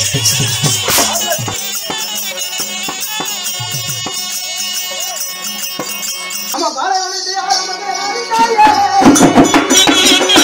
அம்மா பாலவனத்தை ஆரம்பத்தில் தாயே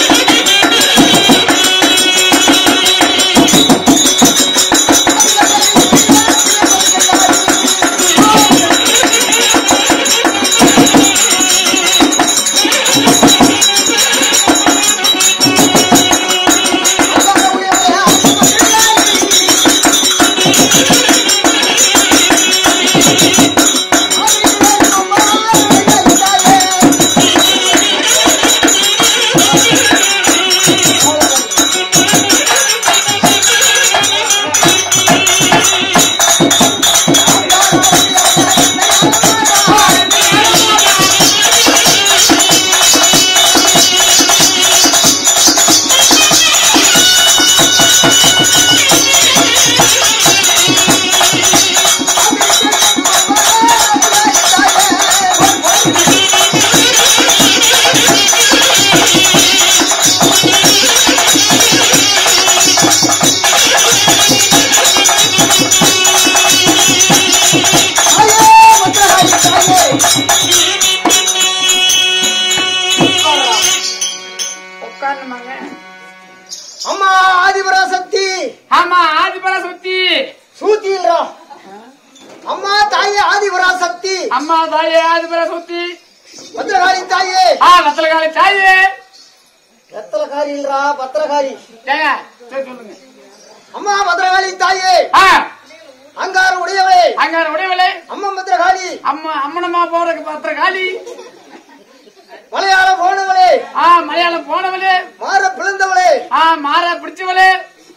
உட்காரணுமாங்க அம்மா ஆதிபராசக்தி ஆமா ஆதிபரா சுத்தி சூத்தில்ரா அம்மா தாயே ஆதிபராசக்தி அம்மா தாயே ஆதிபரா சுத்தி பத்திரகாரி தாயே ஆ வத்தலகாரி தாயே ரத்தலகாரி இல்லரா பத்திரகாரி ஏங்க சரி சொல்லுங்க அம்மா பத்திரகாளி தாயே ஆ அங்கார உடையவளே அங்க உடையவளே அம்மா பத்திரகாளி அம்மா அம்மனம்மா போறதுக்கு பத்திரகாளி மலையாளம் போனவளே ஆ மலையாளம் போனவளே மாற பிளந்தவளே ஆ மாறா பிடிச்சவளே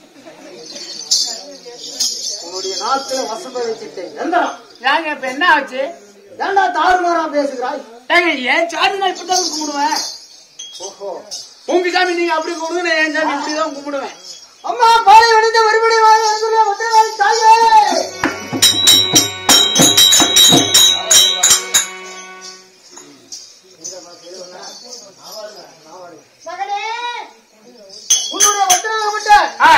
உன்னுடைய நாட்களை வசப்ப வச்சுட்டேன் ஏண்டா ஏங்க இப்ப என்ன ஆச்சு ஏண்டா தாறுமாறா பேசுகிறாய் ஏங்க ஏன் சாமி நான் இப்படிதான் கும்பிடுவேன் ஓஹோ உங்க சாமி நீங்க அப்படி கும்பிடுங்க நான் என் சாமி இப்படிதான் கும்பிடுவேன் அம்மா பாலை வடிந்த மறுபடியும் வாங்க வந்துள்ள பத்திரகாளி தாயே உன்னுடைய பத்திரகாமட்ட ஆ,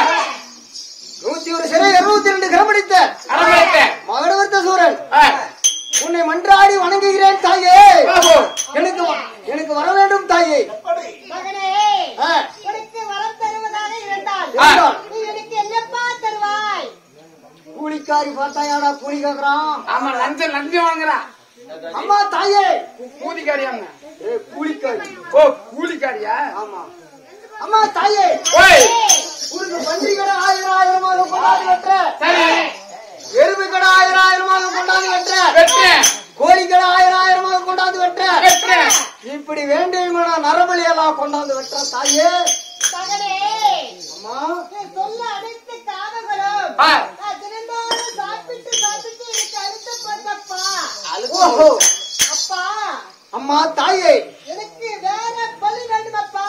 நூத்தி ஒரு சிறை இருநூத்தி ரெண்டு கிரமடித்த அரவணைத்தேன். மகடவர்த்த சூரன் ஆ, உன்னை மன்றாடி வணங்குகிறேன் தாயே ஓஹோ. எனக்கு வ- எனக்கு வர வேண்டும் தாயே மகனே ஆ, எனக்கு வரம் தருவதாக இருந்தால் இருந்தால் நீ எனக்கு என்னப்பா தருவாய் கூலிக்காரி பார்த்தாயாடா கூலி கேக்குறான் ஆமா லஞ்சம் லஞ்சம் வாங்குறா அம்மா தாயே கூலிக்காரியாங்க ஏ கூலிக்காரி ஓ கூலிக்காரியா ஆமா அம்மா தாயே ஓய் உனக்கு பன்றி கடை ஆயிரம் ஆயிரமாக கொண்டாந்து வெட்டுற சரி எருமை கடை ஆயிரம் ஆயிரமாக கொண்டாந்து வெட்டுற வெட்டேன் கோழி கடை ஆயிரம் ஆயிரமாக கொண்டாந்து வெட்டுற வெட்டேன் இப்படி வேண்டியமான நரபலி எல்லாம் கொண்டாந்து வெட்டுற தாயே மகனே அம்மா நீ சொல்ல அனைத்து காரணங்களும் ஆ. நான் தினந்தோறும் சாப்பிட்டு சாப்பிட்டு எனக்கு அழுத்த பண்ணப்பா ஓஹோ அப்பா அம்மா தாயே எனக்கு வேற பலி வேண்டுமப்பா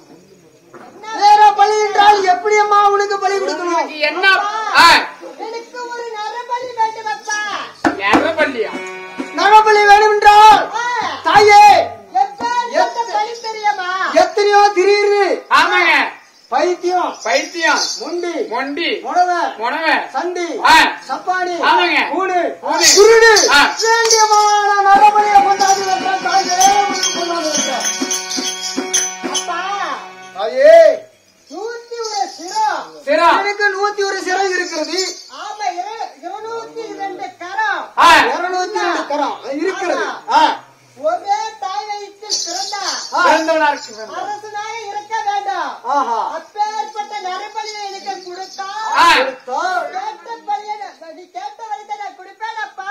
என்ன வேற பலி என்றால் எப்படி அம்மா உனக்கு பலி கொடுக்கணும் உனக்கு என்ன ஆ, எனக்கு ஒரு நரபலி வேண்டுமப்பா நரபல்லியா நரபலி வேணும் என்றால் ஆ, தாயே எப்பேற்பட்ட பலி தெரியுமா எத்தனையோ திடீர்னு ஆமாங்க பைத்தியம் பைத்தியம் முண்டி மொண்டி முடவ முனவ சண்டி ஆ. சப்பானி ஆமாங்க. கூடு கூடு. குருடு ஆ. வேண்டியமான நரபலியை கொண்டாந்து வைக்கிறேன் தாயே உனக்கு கொண்டாந்து வைக்கிறேன். அப்பா தாயே நூத்தி ஒரு சிரம் சிரா எனக்கு நூத்தி ஒரு சிறை இருக்கிறது ஆமா இரு- இருநூத்தி இரண்டு கரம் ஆ, இருநூத்தி ரெண்டு கரம் இருக்கிறது ஆ. ஒரே தாய் வயிற்றில் பிறந்தா ஆ. பிறந்தவனா இருக்கு அரசனாக இருக்க வேண்டும் ஆஹா அப்பேற்பட்ட நரபலியை எனக்கு கொடுத்தா ஆ, கொடுத்தா, கேட்ட பலியை நான் நீ கேட்ட வரைக்கும் நான் கொடுப்பேன் அப்பா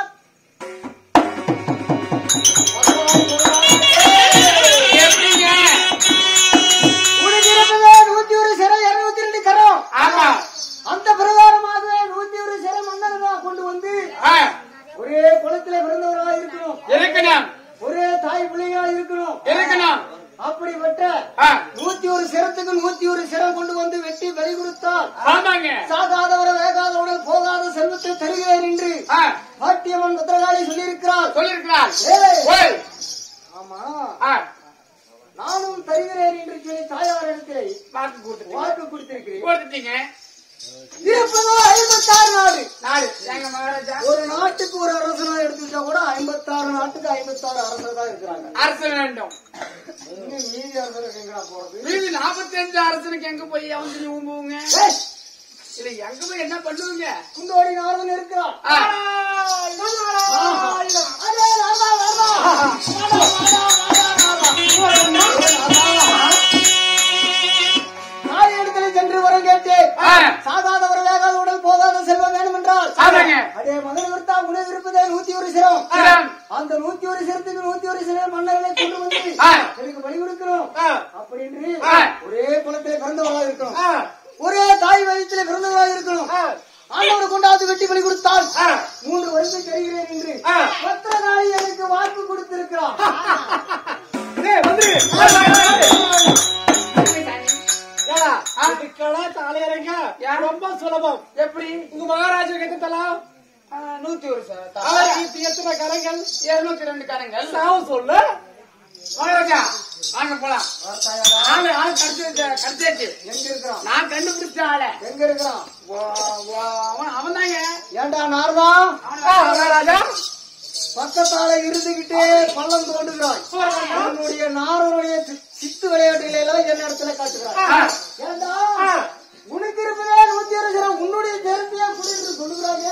எப்படிங்க உனக்கு இருந்தது நூத்தி ஒரு சிறை இருநூத்தி ரெண்டு கரம் ஆமா அந்த பிரகாரமாக நூத்தி ஒரு சிறை மன்னர்களா கொண்டு வந்து ஆ, ஒரே குளத்திலே பிறந்தவர்களா இருக்கணும் இருக்கணும் ஒரே தாய் பிள்ளைகளா இருக்கணும் இருக்கணும் அப்படிப்பட்ட ஆ, நூத்தி ஒரு சிரத்துக்கு நூத்தி ஒரு சிரம் கொண்டு வந்து வெட்டி பலி கொடுத்தால் ஆமாங்க சாகாதவர வேகாதவுடன் போகாத செல்வத்தை தருகிறேன் என்று ஆ, பாட்டியம்மன் பத்திரகாளி சொல்லியிருக்கிறார் சொல்லிருக்கிறார் ஏய், ஓய் ஆமா ஆ, நானும் தருகிறேன் என்று சொல்லி தாயார் இடத்திலே வாக்கு கொடுத்துட்டீங்க வாக்கு கொடுத்திருக்கிறேன் கொடுத்துட்டீங்க இருப்பதோ ஐம்பத்தி நாடு எங்க மகாராஜா ஒரு நாட்டுக்கு ஒரு அரசனா எடுத்துக்கிட்டா கூட ஐம்பத்தாறு நாட்டுக்கு ஐம்பத்தாறு அரசர் தான் இருக்கிறாங்க அரசு வேண்டும் இன்னும் மீதி அரசர் எங்கடா போறது மீதி நாற்பத்தஞ்சு அரசனுக்கு எங்க போய் அவங்க ஊம்புவங்க ஏய், இல்ல எங்க போய் என்ன பண்ணுவீங்க குந்தோடி நாரதன் இருக்கிறான் ஆ. அரே, ராமா, ராமா. தாயிடத்திலே சென்று வரம் கேட்டேன் ஆ. சாகாத ஒரு வேகாத உடல் போகாத செல்வம் வேணும் என்றால் ஆமாங்க. அதே மகன் விருத்தா உணவு இருப்பதே நூத்தி ஒரு சிரம் சிரம். அந்த நூத்தி ஒரு சிரத்துக்கு நூத்தி ஒரு சிரம் மன்னர்களை கொண்டு வந்து ஆ. எனக்கு பலி கொடுக்கணும் ஆ. அப்படின்னு ஆ. ஒரே குலத்திலே பிறந்தவர்களாக இருக்கணும் ஆ. ஒரே தாய் வயிற்றிலே பிறந்தவர்களாக இருக்கணும் ஆ. ஆண்டவனை கொண்டாந்து வெட்டி பலி கொடுத்தால் ஆ. மூன்று வருஷம் தெரிகிறேன் என்று ஆ. பத்திரகாளி எனக்கு வாக்கு கொடுத்திருக்கிறான் டேய், வந்துரு. ஏடா, இதுக்கெல்லாம் தலையறைங்க ரொம்ப சுலபம் எப்படி உங்க மகாராஜாவுக்கு எத்தனை தலா ஆ, நூத்தி ஒரு ச- த- அவருக்கு இப்ப எத்தனை கரங்கள் இருநூத்தி ரெண்டு கரங்கள் சாவு சொல்லு மகாராஜா வாங்க போலாம் ஆளு ஆளு கடிச்சு கடிச்சாச்சு எங்க இருக்கிறான் நான் கண்டுபிடிச்ச ஆள எங்க இருக்கிறான் அவன் அவன் தாங்க ஏண்டா நாரதா மகாராஜா பக்கத்தால இருந்துகிட்டே பள்ளம் தோண்டுகிறாய் உன்னுடைய நாரனுடைய சி- சித்து விளையாட்டுகளை எல்லாம் என் இடத்துல காட்டுகிறாய் ஏண்டா உனக்கு இருப்பதே நூத்தி ஒரு சிரம் உன்னுடைய சிரத்தையே குடி என்று சொல்லுகிறாங்க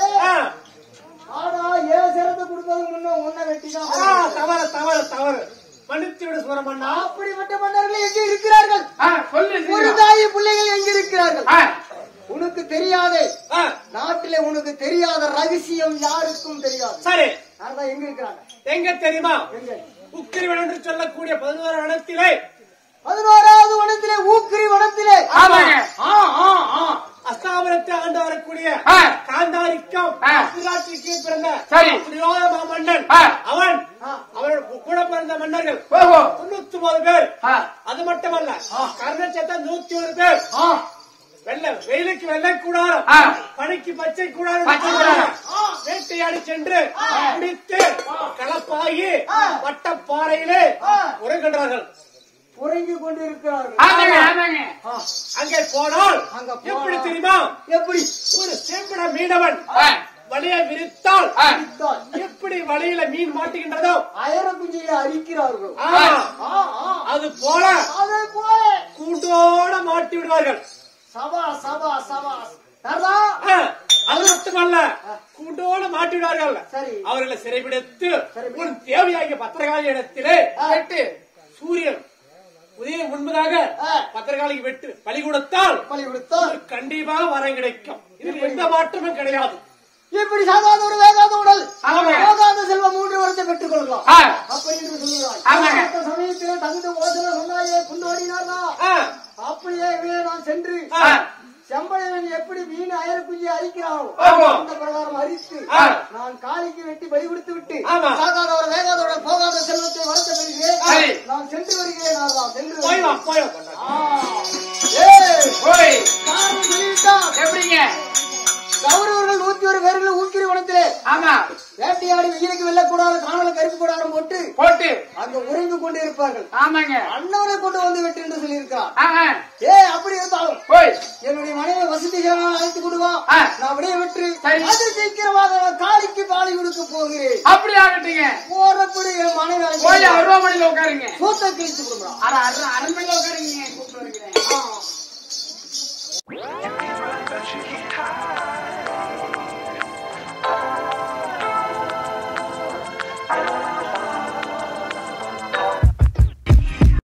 ஆனா ஏன் சிரத்தை கொடுப்பது முன்ன உன்னை வெட்டிதான் ஆ, தவறு தவறு தவறு மன்னித்து விடு சுரமண்ணா அப்படிப்பட்ட மன்னர்கள் எங்கே இருக்கிறார்கள் ஆ, சொல்லு ஒரு சீக்கிரம். தாய் பிள்ளைகள் எங்க இருக்கிறார்கள் ஆ, உனக்கு தெரியாதே ஆ, நாட்டிலே உனக்கு தெரியாத ரகசியம் யாருக்கும் தெரியாது சரி நாரதா எங்க இருக்கிறாங்க எங்க தெரியுமா எங்க உக்கிரிவன் என்று சொல்லக்கூடிய பதினோரு இடத்திலே பதினோராவது வனத்திலே ஊக்கிரி வனத்திலே ஆமாங்க. ஆ, ஆ, ஆ. அஸ்தாபனத்தை ஆண்டு வரக்கூடிய ஆ. காந்தாரிக்கம் ஆ. சுராட்சிக்கு பிறந்த சரி. துரியோதன மாமன்னன் ஆ. அவன் ஆ. அவனோட கூட பிறந்த மன்னர்கள் ஓஹோ தொண்ணூத்தி ஒன்பது பேர் ஆ, அது மட்டுமல்ல கர்ணச்சத்த நூத்தி ஒரு பேர் ஆ. வெள்ளை வெயிலுக்கு வெள்ளை கூடாரம் ஆ. பனிக்கு பச்சை கூடாரம் பச்சை கூடாரம். வேட்டையாடி சென்று பிடித்து களப்பாகி வட்டப்பாறையிலே உறங்குகிறார்கள் உறங்கிக் கொண்டிருக்கிறார்கள் ஆமாங்க ஆமாங்க ஆ. அங்கே போனால் அங்க போனால் எப்படி தெரியுமா எப்படி ஒரு சேம்பிட மீனவன் ஆ, வலையை விரித்தால் ஆ, பிடித்தால் எப்படி வலையில மீன் மாட்டுகின்றதோ அயர குஞ்சியை அரிக்கிறார்கள் ஆ, ஆ, ஆ. அது போல அதை போல கூண்டோட மாட்டி விடுவார்கள் சபா சபா சபா நாரதா ஆ, அது மட்டுமல்ல கூண்டோட மாட்டி விடுவார்கள் சரி அவர்களை சிறைபிடித்து சரி. ஒரு தேவையாகிய பத்திரகாளி இடத்திலே வெட்டு சூரியன் உதய முன்பதாக ஆ. பத்திரகாளிக்கு வெட்டு பலி கொடுத்தால் பலி கொடுத்தால் கண்டிப்பாக வரம் கிடைக்கும் இதில் எந்த மாற்றமும் கிடையாது இப்படி சாகாத ஒரு வேகாத உடல் ஆமாங்க. வேகாத செல்வம் மூன்று வருடத்தை பெற்றுக் கொள்ளலாம் ஆ, அப்படி என்று சொல்லுகிறாய் ஆமாங்க. அந்த சமயத்திலே தகுந்த ஓசனை சொன்னாயே குண்டோடினார்தா ஆ, அப்படியே இங்கே நான் சென்று ஆ, செம்பழையன் எப்படி மீன் அயர குஞ்சி அரிக்கிறானோ ஆமா. அந்த பிரகாரம் அரித்து ஆ. நான் காளிக்கு வெட்டி பலி கொடுத்து விட்டு ஆமா. சாகாதவர் வேகாதவர் போகாத செல்வத்தை வளர்த்த பெறுகிறேன் சரி. நான் சென்று வருகிறேன் நாரதா சென்று போய் வா வருகிறேன். போய் வா ஆ. ஏய், போய் காரணம் சொல்லிவிட்டான். எப்படிங்க கௌரவர்கள் நூத்தி ஒரு பேர்கள் ஊக்கிரி வனத்திலே ஆமா வேட்டையாடி வெயிலுக்கு வெள்ளக்கூடாது காணல கருப்பு கூடாரம் போட்டு போட்டு அங்க உறைந்து கொண்டு இருப்பார்கள் ஆமாங்க அண்ணவனை கொண்டு வந்து வெட்டு என்று சொல்லியிருக்கிறான் ஆ, ஆ, ஏ அப்படி இருந்தாலும் போய் என்னுடைய மனைவி வசதி செய்யலாம் அழைத்து கொண்டு ஆ. நான் அப்படியே விட்டு சரி. அது சீக்கிரமாக நான் காளிக்கு பாலை கொடுக்க போகிறேன் அப்படி ஆகட்டுங்க போறப்படி என் மனைவி போய் அழைத்து அருவாமணியில உட்காருங்க சூத்த கிழித்து கொடுக்குறான் அரை அரை அரண்மனையில உட்காருங்க கூப்பிட்டு வருகிறேன் ஆ.